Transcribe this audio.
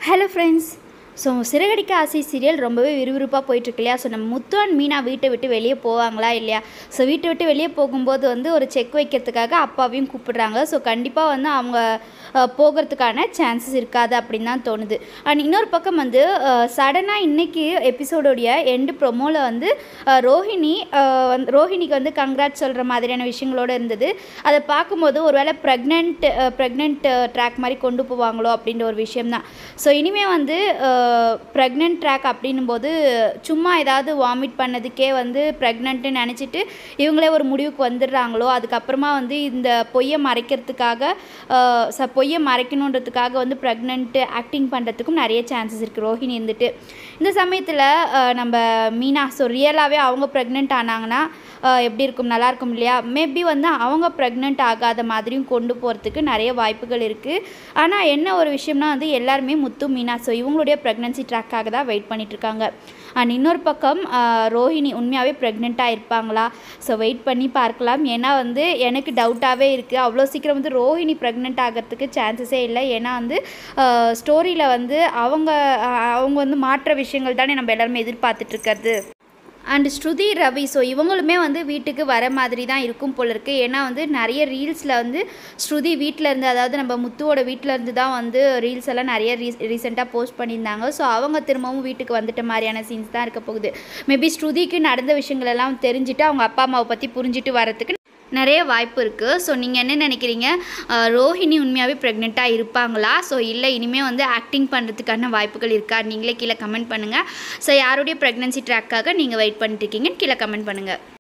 hello friends so சிறகடிக்க ஆசை serial ரொம்பவே விறுவிறுப்பாக போயிட்டுருக்கு இல்லையா ஸோ நம்ம முத்து அண்ட் மீனா வீட்டை விட்டு வெளியே போவாங்களா இல்லையா ஸோ வீட்டை விட்டு வெளியே போகும்போது வந்து ஒரு செக் வைக்கிறதுக்காக அப்பாவையும் கூப்பிடுறாங்க ஸோ கண்டிப்பாக வந்து அவங்க அஹ், போகிறதுக்கான சான்சஸ் இருக்காது அப்படின்னு தான் தோணுது அண்ட் இன்னொரு பக்கம் வந்து சடனாக இன்னைக்கு எபிசோடோடைய எண்டு ப்ரொமோவில் வந்து அஹ், ரோஹிணி அஹ், வந்து ரோஹிணிக்கு வந்து கங்க்ராட் சொல்கிற மாதிரியான விஷயங்களோடு இருந்தது அதை பார்க்கும்போது ஒருவேளை ப்ரெக்னென்ட் ப்ரெக்னென்ட் ட்ராக் மாதிரி கொண்டு போவாங்களோ அப்படின்ற ஒரு விஷயம் தான் ஸோ இனிமேல் வந்து ப்ரெக்னென்ட் ட்ராக் அப்படின்னும் போது சும்மா ஏதாவது வாமிட் பண்ணதுக்கே வந்து ப்ரெக்னென்ட்டு நினச்சிட்டு இவங்களே ஒரு முடிவுக்கு வந்துடுறாங்களோ அதுக்கப்புறமா வந்து இந்த பொய்யை மறைக்கிறதுக்காக அஹ், ச பொய்யை மறைக்கணுன்றதுக்காக வந்து ப்ரெக்னென்ட்டு ஆக்டிங் பண்ணுறதுக்கும் நிறைய சான்சஸ் இருக்குது ரோஹிணி இருந்துட்டு இந்த சமயத்தில் நம்ம மீனா ஸோ ரியலாகவே அவங்க ப்ரெக்னென்ட் ஆனாங்கன்னா அஹ், எப்படி இருக்கும் நல்லா இருக்கும் இல்லையா மேபி வந்து அவங்க ப்ரெக்னென்ட் ஆகாத மாதிரியும் கொண்டு போகிறதுக்கு நிறைய வாய்ப்புகள் இருக்குது ஆனால் என்ன ஒரு விஷயம்னா வந்து எல்லாருமே முத்து மீனா ஸோ இவங்களுடைய ப்ரெக்னன்சி ட்ராக்காக தான் வெயிட் பண்ணிகிட்ருக்காங்க அண்ட் இன்னொரு பக்கம் அஹ், ரோஹிணி உண்மையாகவே ப்ரெக்னெண்ட்டாக இருப்பாங்களா ஸோ வெயிட் பண்ணி பார்க்கலாம் ஏன்னா வந்து எனக்கு டவுட்டாகவே இருக்குது அவ்வளோ சீக்கிரம் வந்து ரோஹிணி ப்ரெக்னென்ட் ஆகிறதுக்கு சான்சஸே இல்லை ஏன்னா வந்து ஸ்டோரியில் வந்து அவங்க அஹ், அவங்க வந்து மாற்ற விஷயங்கள் தானே நம்ம எல்லாருமே எதிர்பார்த்துட்டு இருக்கிறது அண்ட் ஸ்ருதி ரவி ஸோ இவங்களுமே வந்து வீட்டுக்கு வர மாதிரி தான் இருக்கும் போல இருக்கு ஏன்னா வந்து நிறைய ரீல்ஸில் வந்து ஸ்ருதி வீட்டில் இருந்து அதாவது நம்ம முத்துவோட வீட்டில் இருந்து தான் வந்து ரீல்ஸ் எல்லாம் நிறைய ரீ ரீசெண்டாக போஸ்ட் பண்ணியிருந்தாங்க ஸோ அவங்க திரும்பவும் வீட்டுக்கு வந்துட்ட மாதிரியான சீன்ஸ் தான் இருக்க போகுது மேபி ஸ்ருதிக்கு நடந்த விஷயங்கள் எல்லாம் தெரிஞ்சுட்டு அவங்க அப்பா அம்மாவை பற்றி புரிஞ்சுட்டு வரதுக்கு நிறைய வாய்ப்பு இருக்குது ஸோ நீங்கள் என்ன நினைக்கிறீங்க அஹ், ரோஹிணி உண்மையாகவே ப்ரெக்னெண்ட்டாக இருப்பாங்களா ஸோ இல்லை இனிமேல் வந்து ஆக்டிங் பண்ணுறதுக்கான வாய்ப்புகள் இருக்கா நீங்களே கீழே கமெண்ட் பண்ணுங்கள் ஸோ யாருடைய ப்ரெக்னன்சி ட்ராக்காக நீங்கள் வெயிட் பண்ணிட்டு இருக்கீங்கன்னு கீழே கமெண்ட் பண்ணுங்கள்